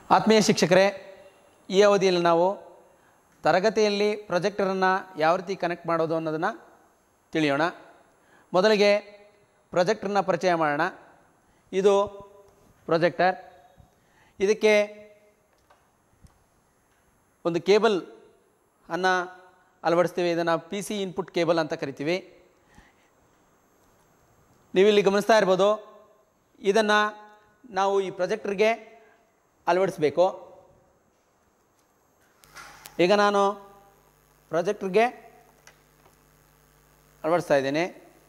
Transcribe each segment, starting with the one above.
ಆತ್ಮೀಯ ಶಿಕ್ಷಕರೇ ಈ ಅವಧಿಯಲ್ಲಿ ನಾವು ತರಗತಿಯಲ್ಲಿ ಪ್ರೊಜೆಕ್ಟರನ್ನು ಯಾವ ರೀತಿ ಕನೆಕ್ಟ್ ಮಾಡೋದು ಅನ್ನೋದನ್ನು ತಿಳಿಯೋಣ ಮೊದಲಿಗೆ ಪ್ರೊಜೆಕ್ಟರ್ನ ಪರಿಚಯ ಮಾಡೋಣ ಇದು ಪ್ರೊಜೆಕ್ಟರ್ ಇದಕ್ಕೆ ಒಂದು ಕೇಬಲ್ ಅನ್ನು ಅಳವಡಿಸ್ತೀವಿ ಇದನ್ನು ಪಿ ಸಿ ಇನ್ಪುಟ್ ಕೇಬಲ್ ಅಂತ ಕರಿತೀವಿ ನೀವಿಲ್ಲಿ ಗಮನಿಸ್ತಾ ಇರ್ಬೋದು ಇದನ್ನು ನಾವು ಈ ಪ್ರೊಜೆಕ್ಟರ್ಗೆ ಅಳವಡಿಸ್ಬೇಕು ಈಗ ನಾನು ಪ್ರೊಜೆಕ್ಟರ್ಗೆ ಅಳವಡಿಸ್ತಾ ಇದ್ದೀನಿ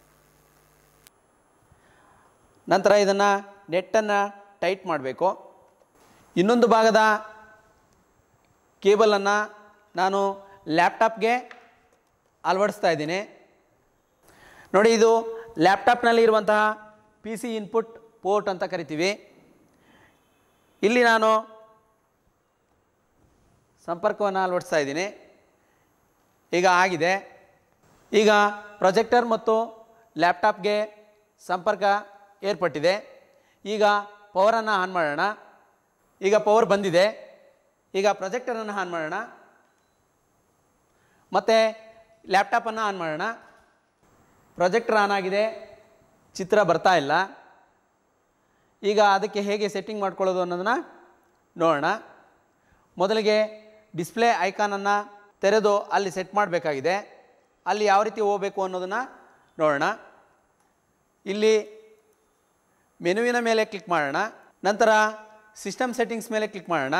ನಂತರ ಇದನ್ನು ನೆಟ್ಟನ್ನು ಟೈಟ್ ಮಾಡಬೇಕು ಇನ್ನೊಂದು ಭಾಗದ ಕೇಬಲನ್ನು ನಾನು ಲ್ಯಾಪ್ಟಾಪ್ಗೆ ಅಳವಡಿಸ್ತಾ ಇದ್ದೀನಿ ನೋಡಿ ಇದು ಲ್ಯಾಪ್ಟಾಪ್ನಲ್ಲಿ ಇರುವಂತಹ ಪಿ ಸಿ ಇನ್ಪುಟ್ ಪೋರ್ಟ್ ಅಂತ ಕರಿತೀವಿ ಇಲ್ಲಿ ನಾನು ಸಂಪರ್ಕವನ್ನು ಅಳವಡಿಸ್ತಾ ಇದ್ದೀನಿ ಈಗ ಆಗಿದೆ ಈಗ ಪ್ರೊಜೆಕ್ಟರ್ ಮತ್ತು ಲ್ಯಾಪ್ಟಾಪ್ಗೆ ಸಂಪರ್ಕ ಏರ್ಪಟ್ಟಿದೆ ಈಗ ಪವರನ್ನು ಆನ್ ಮಾಡೋಣ ಈಗ ಪವರ್ ಬಂದಿದೆ ಈಗ ಪ್ರೊಜೆಕ್ಟರನ್ನು ಆನ್ ಮಾಡೋಣ ಮತ್ತು ಲ್ಯಾಪ್ಟಾಪನ್ನು ಆನ್ ಮಾಡೋಣ ಪ್ರೊಜೆಕ್ಟರ್ ಆನ್ ಆಗಿದೆ ಚಿತ್ರ ಬರ್ತಾ ಇಲ್ಲ ಈಗ ಅದಕ್ಕೆ ಹೇಗೆ ಸೆಟ್ಟಿಂಗ್ ಮಾಡ್ಕೊಳ್ಳೋದು ಅನ್ನೋದನ್ನು ನೋಡೋಣ ಮೊದಲಿಗೆ ಡಿಸ್ಪ್ಲೇ ಐಕಾನನ್ನು ತೆರೆದು ಅಲ್ಲಿ ಸೆಟ್ ಮಾಡಬೇಕಾಗಿದೆ ಅಲ್ಲಿ ಯಾವ ರೀತಿ ಹೋಗಬೇಕು ಅನ್ನೋದನ್ನು ನೋಡೋಣ ಇಲ್ಲಿ ಮೆನುವಿನ ಮೇಲೆ ಕ್ಲಿಕ್ ಮಾಡೋಣ ನಂತರ ಸಿಸ್ಟಮ್ ಸೆಟ್ಟಿಂಗ್ಸ್ ಮೇಲೆ ಕ್ಲಿಕ್ ಮಾಡೋಣ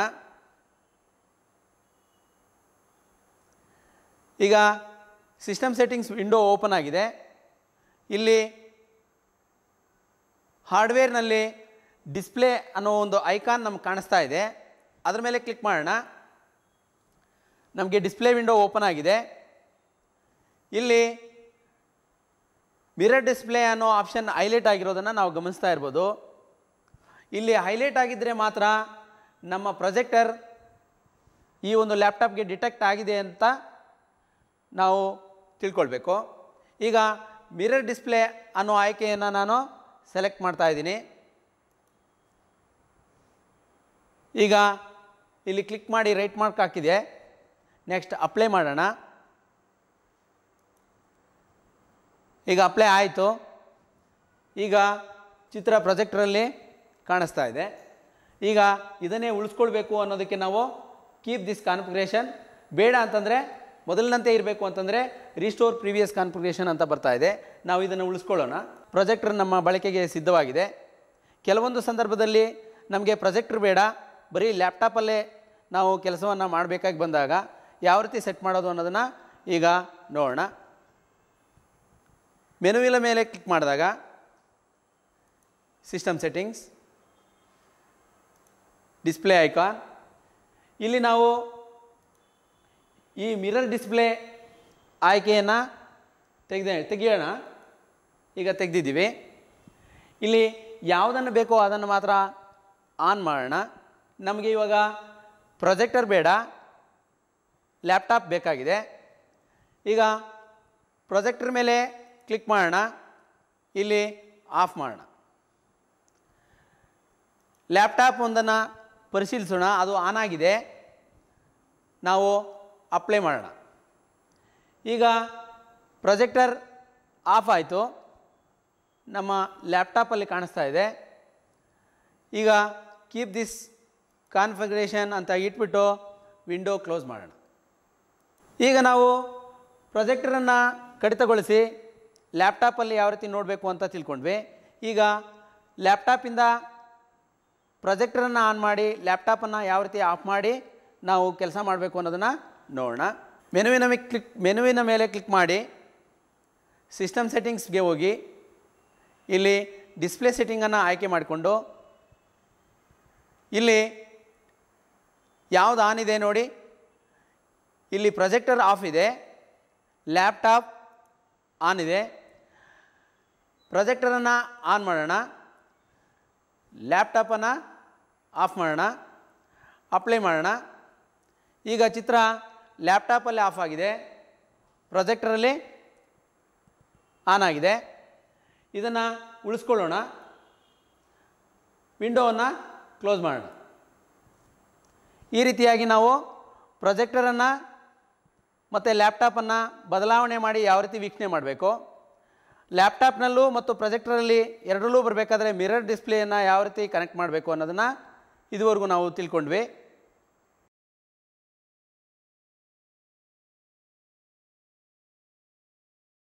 ಈಗ ಸಿಸ್ಟಮ್ ಸೆಟ್ಟಿಂಗ್ಸ್ ವಿಂಡೋ ಓಪನ್ ಆಗಿದೆ ಇಲ್ಲಿ ಹಾರ್ಡ್ವೇರ್ನಲ್ಲಿ ಡಿಸ್ಪ್ಲೇ ಅನ್ನೋ ಒಂದು ಐಕಾನ್ ನಮ್ಗೆ ಕಾಣಿಸ್ತಾ ಇದೆ ಅದರ ಮೇಲೆ ಕ್ಲಿಕ್ ಮಾಡೋಣ ನಮಗೆ ಡಿಸ್ಪ್ಲೇ ವಿಂಡೋ ಓಪನ್ ಆಗಿದೆ ಇಲ್ಲಿ ಮಿರರ್ ಡಿಸ್ಪ್ಲೇ ಅನ್ನೋ ಆಪ್ಷನ್ ಹೈಲೈಟ್ ಆಗಿರೋದನ್ನು ನಾವು ಗಮನಿಸ್ತಾ ಇರ್ಬೋದು ಇಲ್ಲಿ ಹೈಲೈಟ್ ಆಗಿದ್ದರೆ ಮಾತ್ರ ನಮ್ಮ ಪ್ರೊಜೆಕ್ಟರ್ ಈ ಒಂದು ಲ್ಯಾಪ್ಟಾಪ್ಗೆ ಡಿಟೆಕ್ಟ್ ಆಗಿದೆ ಅಂತ ನಾವು ತಿಳ್ಕೊಳ್ಬೇಕು ಈಗ ಮಿರರ್ ಡಿಸ್ಪ್ಲೇ ಅನ್ನೋ ಆಯ್ಕೆಯನ್ನು ನಾನು ಸೆಲೆಕ್ಟ್ ಮಾಡ್ತಾ ಇದ್ದೀನಿ ಈಗ ಇಲ್ಲಿ ಕ್ಲಿಕ್ ಮಾಡಿ ರೈಟ್ ಮಾರ್ಕ್ ಹಾಕಿದೆ ನೆಕ್ಸ್ಟ್ ಅಪ್ಲೈ ಮಾಡೋಣ ಈಗ ಅಪ್ಲೈ ಆಯಿತು ಈಗ ಚಿತ್ರ ಪ್ರೊಜೆಕ್ಟ್ರಲ್ಲಿ ಕಾಣಿಸ್ತಾ ಇದೆ ಈಗ ಇದನ್ನೇ ಉಳಿಸ್ಕೊಳ್ಬೇಕು ಅನ್ನೋದಕ್ಕೆ ನಾವು ಕೀಪ್ ದಿಸ್ ಕಾನ್ಫಿಗ್ರೇಷನ್ ಬೇಡ ಅಂತಂದರೆ ಮೊದಲಿನಂತೆ ಇರಬೇಕು ಅಂತಂದರೆ ರಿಸ್ಟೋರ್ ಪ್ರೀವಿಯಸ್ ಕಾನ್ಫಿಗ್ರೇಷನ್ ಅಂತ ಬರ್ತಾ ಇದೆ ನಾವು ಇದನ್ನು ಉಳಿಸ್ಕೊಳ್ಳೋಣ ಪ್ರೊಜೆಕ್ಟರ್ ನಮ್ಮ ಬಳಕೆಗೆ ಸಿದ್ಧವಾಗಿದೆ ಕೆಲವೊಂದು ಸಂದರ್ಭದಲ್ಲಿ ನಮಗೆ ಪ್ರೊಜೆಕ್ಟರ್ ಬೇಡ ಬರೀ ಲ್ಯಾಪ್ಟಾಪಲ್ಲೇ ನಾವು ಕೆಲಸವನ್ನು ಮಾಡಬೇಕಾಗಿ ಬಂದಾಗ ಯಾವ ರೀತಿ ಸೆಟ್ ಮಾಡೋದು ಅನ್ನೋದನ್ನು ಈಗ ನೋಡೋಣ ಮೆನುವಿನ ಮೇಲೆ ಕ್ಲಿಕ್ ಮಾಡಿದಾಗ ಸಿಸ್ಟಮ್ ಸೆಟ್ಟಿಂಗ್ಸ್ ಡಿಸ್ಪ್ಲೇ ಐಕಾನ್ ಇಲ್ಲಿ ನಾವು ಈ ಮಿರರ್ ಡಿಸ್ಪ್ಲೇ ಆಯ್ಕೆಯನ್ನು ತೆಗೆದ ತೆಗಿಯೋಣ ಈಗ ತೆಗೆದಿದ್ದೀವಿ ಇಲ್ಲಿ ಯಾವುದನ್ನು ಬೇಕೋ ಅದನ್ನು ಮಾತ್ರ ಆನ್ ಮಾಡೋಣ ನಮಗೆ ಇವಾಗ ಪ್ರೊಜೆಕ್ಟರ್ ಬೇಡ ಲ್ಯಾಪ್ಟಾಪ್ ಬೇಕಾಗಿದೆ ಈಗ ಪ್ರೊಜೆಕ್ಟರ್ ಮೇಲೆ ಕ್ಲಿಕ್ ಮಾಡೋಣ ಇಲ್ಲಿ ಆಫ್ ಮಾಡೋಣ ಲ್ಯಾಪ್ಟಾಪ್ ಒಂದನ್ನು ಪರಿಶೀಲಿಸೋಣ ಅದು ಆನ್ ಆಗಿದೆ ನಾವು ಅಪ್ಲೈ ಮಾಡೋಣ ಈಗ ಪ್ರೊಜೆಕ್ಟರ್ ಆಫ್ ಆಯಿತು ನಮ್ಮ ಲ್ಯಾಪ್ಟಾಪಲ್ಲಿ ಕಾಣಿಸ್ತಾ ಇದೆ ಈಗ ಕೀಪ್ ದಿಸ್ ಕಾನ್ಫಿಗ್ರೇಷನ್ ಅಂತ ಇಟ್ಬಿಟ್ಟು ವಿಂಡೋ ಕ್ಲೋಸ್ ಮಾಡೋಣ ಈಗ ನಾವು ಪ್ರೊಜೆಕ್ಟರನ್ನು ಕಡಿತಗೊಳಿಸಿ ಲ್ಯಾಪ್ಟಾಪಲ್ಲಿ ಯಾವ ರೀತಿ ನೋಡಬೇಕು ಅಂತ ತಿಳ್ಕೊಂಡ್ವಿ ಈಗ ಲ್ಯಾಪ್ಟಾಪಿಂದ ಪ್ರೊಜೆಕ್ಟರನ್ನು ಆನ್ ಮಾಡಿ ಲ್ಯಾಪ್ಟಾಪನ್ನು ಯಾವ ರೀತಿ ಆಫ್ ಮಾಡಿ ನಾವು ಕೆಲಸ ಮಾಡಬೇಕು ಅನ್ನೋದನ್ನು ನೋಡೋಣ ಮೆನುವಿನ ಮೇಲೆ ಕ್ಲಿಕ್ ಮೆನುವಿನ ಮೇಲೆ ಕ್ಲಿಕ್ ಮಾಡಿ ಸಿಸ್ಟಮ್ ಸೆಟ್ಟಿಂಗ್ಸ್ಗೆ ಹೋಗಿ ಇಲ್ಲಿ ಡಿಸ್ಪ್ಲೇ ಸೆಟ್ಟಿಂಗನ್ನು ಆಯ್ಕೆ ಮಾಡಿಕೊಂಡು ಇಲ್ಲಿ ಯಾವುದು ಆನ್ ಇದೆ ನೋಡಿ ಇಲ್ಲಿ ಪ್ರೊಜೆಕ್ಟರ್ ಆಫ್ ಇದೆ ಲ್ಯಾಪ್ಟಾಪ್ ಆನ್ ಇದೆ ಪ್ರೊಜೆಕ್ಟರನ್ನು ಆನ್ ಮಾಡೋಣ ಲ್ಯಾಪ್ಟಾಪನ್ನು ಆಫ್ ಮಾಡೋಣ ಅಪ್ಲೈ ಮಾಡೋಣ ಈಗ ಚಿತ್ರ ಲ್ಯಾಪ್ಟಾಪಲ್ಲಿ ಆಫ್ ಆಗಿದೆ ಪ್ರೊಜೆಕ್ಟರಲ್ಲಿ ಆನ್ ಆಗಿದೆ ಇದನ್ನು ಉಳಿಸ್ಕೊಳ್ಳೋಣ ವಿಂಡೋವನ್ನು ಕ್ಲೋಸ್ ಮಾಡೋಣ ಈ ರೀತಿಯಾಗಿ ನಾವು ಪ್ರೊಜೆಕ್ಟರನ್ನು ಮತ್ತು ಲ್ಯಾಪ್ಟಾಪನ್ನು ಬದಲಾವಣೆ ಮಾಡಿ ಯಾವ ರೀತಿ ವೀಕ್ಷಣೆ ಮಾಡಬೇಕು ಲ್ಯಾಪ್ಟಾಪ್ನಲ್ಲೂ ಮತ್ತು ಪ್ರೊಜೆಕ್ಟರಲ್ಲಿ ಎರಡರಲ್ಲೂ ಬರಬೇಕಾದ್ರೆ ಮಿರರ್ ಡಿಸ್ಪ್ಲೇಯನ್ನು ಯಾವ ರೀತಿ ಕನೆಕ್ಟ್ ಮಾಡಬೇಕು ಅನ್ನೋದನ್ನು ಇದುವರೆಗೂ ನಾವು ತಿಳ್ಕೊಂಡ್ವಿ